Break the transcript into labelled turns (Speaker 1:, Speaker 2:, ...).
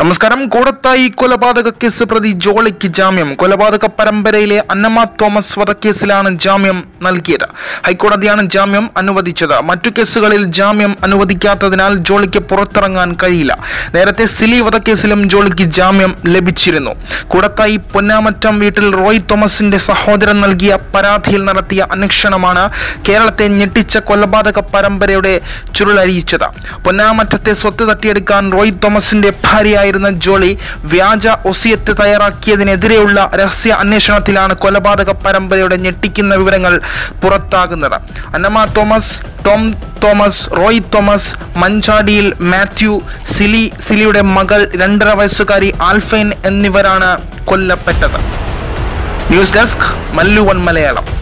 Speaker 1: നമസ്കാരം കൂടത്തായി കൊലപാതക കേസ് പ്രതി ജോളിക്ക് ജാമ്യം കൊലപാതക പരമ്പരയിലെ അന്നമ്മ തോമസ് വധക്കേസിലാണ് ജാമ്യം നൽകിയത് ഹൈക്കോടതിയാണ് ജാമ്യം അനുവദിച്ചത് മറ്റു കേസുകളിൽ ജാമ്യം അനുവദിക്കാത്തതിനാൽ ജോളിക്ക് പുറത്തിറങ്ങാൻ കഴിയില്ല നേരത്തെ സിലി വധക്കേസിലും ജോളിക്ക് ജാമ്യം ലഭിച്ചിരുന്നു കൂടത്തായി പൊന്നാമറ്റം വീട്ടിൽ റോയ് തോമസിന്റെ സഹോദരൻ നൽകിയ പരാതിയിൽ നടത്തിയ അന്വേഷണമാണ് കേരളത്തെ ഞെട്ടിച്ച കൊലപാതക പരമ്പരയുടെ ചുരുളഴിയിച്ചത് പൊന്നാമറ്റത്തെ സ്വത്ത് തട്ടിയെടുക്കാൻ റോയ് തോമസിന്റെ ഭാര്യയായിരുന്ന ജോളി വ്യാജ ഒസിയത്ത് തയ്യാറാക്കിയതിനെതിരെയുള്ള രഹസ്യ അന്വേഷണത്തിലാണ് കൊലപാതക പരമ്പരയുടെ ഞെട്ടിക്കുന്ന വിവരങ്ങൾ പുറത്താകുന്നത് അന്നമ്മ തോമസ് ടോം തോമസ് റോയ് തോമസ് മഞ്ചാടിയിൽ മാത്യു സിലി സിലിയുടെ മകൾ രണ്ടര വയസ്സുകാരി ആൽഫൈൻ എന്നിവരാണ് കൊല്ലപ്പെട്ടത് ന്യൂസ് ഡെസ്ക് മല്ലുവൺ മലയാളം